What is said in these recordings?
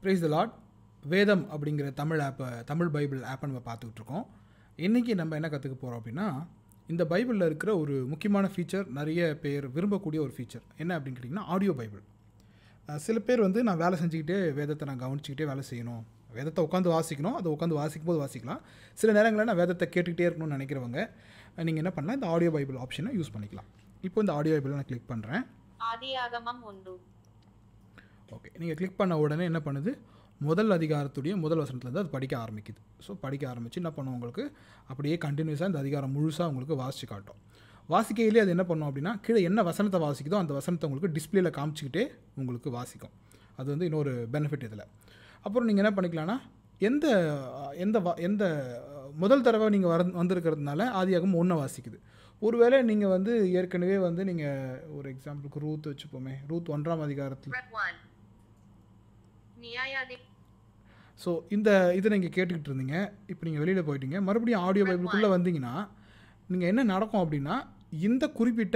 price த lot வேதம் அப்படிங்கிற தமிழ் ஆப்பை தமிழ் பைபிள் ஆப்பை நம்ம பார்த்துக்கிட்டு இருக்கோம் இன்றைக்கி நம்ம என்ன கற்றுக்க போகிறோம் அப்படின்னா இந்த பைபிளில் இருக்கிற ஒரு முக்கியமான ஃபீச்சர் நிறைய பேர் விரும்பக்கூடிய ஒரு ஃபீச்சர் என்ன அப்படின்னு கேட்டிங்கன்னா ஆடியோ பைபிள் அஹ் சில பேர் வந்து நான் வேலை செஞ்சுக்கிட்டே வேதத்தை நான் கவனிச்சுக்கிட்டே வேலை செய்யணும் வேதத்தை உட்காந்து வாசிக்கணும் அதை உட்காந்து வாசிக்கும் போது வாசிக்கலாம் சில நேரங்களில் நான் வேதத்தை கேட்டுக்கிட்டே இருக்கணும்னு நினைக்கிறவங்க நீங்கள் என்ன பண்ணலாம் இந்த ஆடியோ பைபிள் ஆப்ஷனை யூஸ் பண்ணிக்கலாம் இப்போ இந்த ஆடியோ பைபிளை நான் கிளிக் பண்ணுறேன் ஆதியாகமம் ஒன்று ஓகே நீங்கள் கிளிக் பண்ண உடனே என்ன பண்ணுது முதல் அதிகாரத்துடைய முதல் வசனத்துலேருந்து அது படிக்க ஆரம்பிக்குது ஸோ படிக்க ஆரம்பித்து என்ன பண்ணும் உங்களுக்கு அப்படியே கண்டினியூஸாக இந்த அதிகாரம் முழுசாக உங்களுக்கு வாசித்து காட்டும் வாசிக்கையிலே அது என்ன பண்ணும் அப்படின்னா கீழே என்ன வசனத்தை வாசிக்குதோ அந்த வசனத்தை உங்களுக்கு டிஸ்பிளேல காமிச்சிக்கிட்டே உங்களுக்கு வாசிக்கும் அது வந்து இன்னொரு பெனிஃபிட் இதில் அப்புறம் நீங்கள் என்ன பண்ணிக்கலாம்னா எந்த எந்த வ- எந்த முதல் தடவை நீங்கள் வர வந்திருக்கிறதுனால ஆதியாகம் ஒன்றை வாசிக்குது ஒருவேளை நீங்கள் வந்து ஏற்கனவே வந்து நீங்கள் ஒரு எக்ஸாம்பிளுக்கு ரூத் வச்சுப்போமே ரூத் ஒன்றாம் அதிகாரத்தில் Rep 1 நியாயாதி ஸோ இந்த இதை நீங்கள் கேட்டுக்கிட்டு இருந்தீங்க இப்போ நீங்கள் வெளியில் போயிட்டீங்க மறுபடியும் ஆடியோ பைபிளுக்குள்ளே வந்தீங்கன்னா நீங்கள் என்ன நடக்கும் அப்படின்னா இந்த குறிப்பிட்ட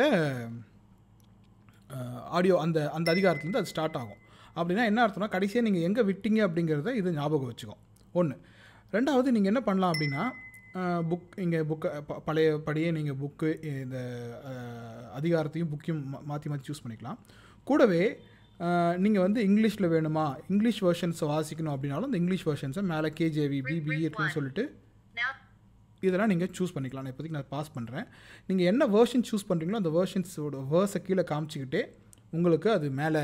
ஆடியோ அந்த அந்த அதிகாரத்துலேருந்து அது ஸ்டார்ட் ஆகும் அப்படின்னா என்ன அர்த்தம்னா கடைசியாக நீங்கள் எங்கே விட்டீங்க அப்படிங்கிறத இது ஞாபகம் வச்சுக்கும் ஒன்று ரெண்டாவது நீங்கள் என்ன பண்ணலாம் அப்படின்னா புக் இங்கே புக்கை பழைய படியே நீங்கள் புக்கு இந்த அஹ், அதிகாரத்தையும் புக்கையும் மாற்றி மாற்றி சூஸ் பண்ணிக்கலாம் கூடவே நீங்கள் வந்து இங்கிலீஷில் வேணுமா இங்கிலீஷ் வெர்ஷன்ஸை வாசிக்கணும் அப்படின்னாலும் இந்த இங்கிலீஷ் வெர்ஷன்ஸை மேலே கேஜேவி பிபிஇ இருக்குன்னு சொல்லிட்டு now இதெல்லாம் நீங்கள் சூஸ் பண்ணிக்கலாம் நான் இப்போதைக்கு நான் பாஸ் பண்ணுறேன் நீங்கள் என்ன வேர்ஷன் சூஸ் பண்ணுறீங்களோ அந்த வேர்ஷன்ஸோட வேர்ஸை கீழே காமிச்சிக்கிட்டே உங்களுக்கு அது மேலே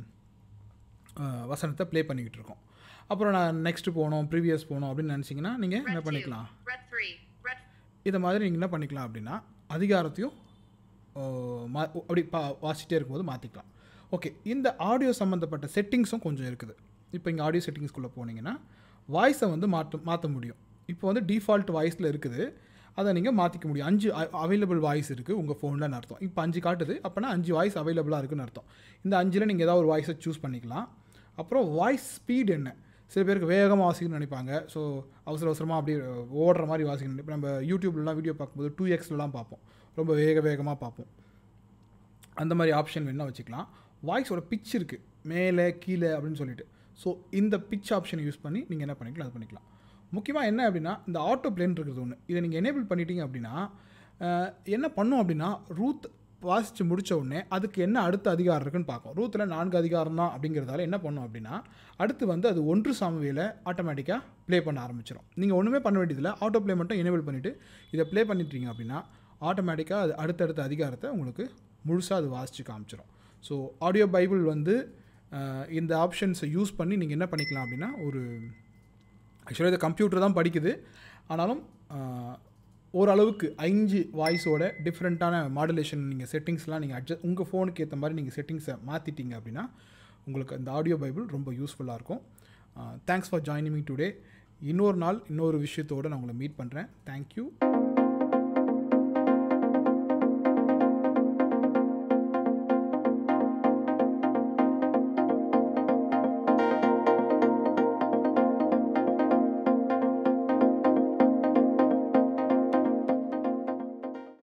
அஹ், வசனத்தை ப்ளே பண்ணிக்கிட்டு இருக்கோம் அப்புறம் நான் நெக்ஸ்ட் போகணும் ப்ரீவியஸ் போகணும் அப்படின்னு நினச்சிங்கன்னா நீங்கள் என்ன Rep 2 பண்ணிக்கலாம் Rep 3 Rep இதை மாதிரி நீங்கள் என்ன பண்ணிக்கலாம் அப்படின்னா அதிகாரத்தையும் அஹ், மா அப்படி பா வாசிட்டே இருக்கும்போது மாற்றிக்கலாம் ஓகே இந்த ஆடியோ சம்மந்தப்பட்ட செட்டிங்ஸும் கொஞ்சம் இருக்குது இப்போ இங்கே ஆடியோ செட்டிங்ஸ்குள்ளே போனீங்கன்னா வாய்ஸை வந்து மாற்ற மாற்ற முடியும் இப்போ வந்து டிஃபால்ட் வாய்ஸில் இருக்குது அதை நீங்கள் மாற்றிக்க முடியும் அஞ்சு அவைலபிள் வாய்ஸ் இருக்குது உங்கள் ஃபோனில் அர்த்தம் இப்போ அஞ்சு காட்டுது அப்போனா அஞ்சு வாய்ஸ் அவைலபிளாக இருக்குன்னு அர்த்தம் இந்த அஞ்சில் நீங்கள் ஏதாவது ஒரு வாய்ஸை சூஸ் பண்ணிக்கலாம் அப்புறம் வாய்ஸ் ஸ்பீட் என்ன சில பேருக்கு வேகமாக வாசிக்கணும்னு நினைப்பாங்க ஸோ அவசர அவசரமாக அப்படியே ஓடுற மாதிரி வாசிக்கணும் இப்போ நம்ம யூடியூப்லலாம் வீடியோ பார்க்கும்போது டூ எக்ஸ்லலாம் பார்ப்போம் ரொம்ப வேக வேகமாக பார்ப்போம் அந்த மாதிரி ஆப்ஷன் வேணால் வச்சுக்கலாம் வாய்ஸோட பிச் இருக்குது மேலே கீழே அப்படின்னு சொல்லிட்டு ஸோ இந்த பிச் ஆப்ஷனை யூஸ் பண்ணி நீங்கள் என்ன பண்ணிக்கலாம் அது பண்ணிக்கலாம் முக்கியமாக என்ன அப்படின்னா இந்த ஆட்டோ பிளேன் இருக்கிறது ஒன்று இதை நீங்கள் எனேபிள் பண்ணிட்டீங்க அப்படின்னா அஹ், என்ன பண்ணும் அப்படின்னா ரூத் வாசித்து முடிச்ச உடனே அதுக்கு என்ன அடுத்த அதிகாரம் இருக்குன்னு பார்க்கும் ரூத்தில் நான்கு அதிகாரம் தான் அப்படிங்கிறதால என்ன பண்ணும் அப்படின்னா அடுத்து வந்து அது ஒன்று சாமுவையில் ஆட்டோமேட்டிக்காக ப்ளே பண்ண ஆரம்பிச்சிடும் நீங்கள் ஒன்றுமே பண்ண வேண்டியதில்லை ஆட்டோ ப்ளே மட்டும் எனேபிள் பண்ணிவிட்டு இதை ப்ளே பண்ணிட்டீங்க அப்படின்னா ஆட்டோமேட்டிக்காக அது அடுத்தடுத்த அதிகாரத்தை உங்களுக்கு முழுசாக அது வாசித்து காமிச்சிடும் ஸோ ஆடியோ பைபிள் வந்து அஹ், இந்த ஆப்ஷன்ஸை யூஸ் பண்ணி நீங்கள் என்ன பண்ணிக்கலாம் அப்படின்னா ஒரு ஆக்சுவலாக இது கம்ப்யூட்டர் தான் படிக்குது ஆனாலும் அஹ், ஓரளவுக்கு அஞ்சு வாய்ஸோட டிஃப்ரெண்ட்டான மாடுலேஷன் நீங்கள் செட்டிங்ஸ்லாம் நீங்கள் அட்ஜஸ்ட் உங்கள் ஃபோனுக்கு ஏற்ற மாதிரி நீங்கள் செட்டிங்ஸை மாற்றிட்டீங்க அப்படின்னா உங்களுக்கு அந்த ஆடியோ பைபிள் ரொம்ப யூஸ்ஃபுல்லாக இருக்கும் thanks for joining me today இன்னொரு நாள் இன்னொரு விஷயத்தோடு நான் உங்களை மீட் பண்ணுறேன் தேங்க்யூ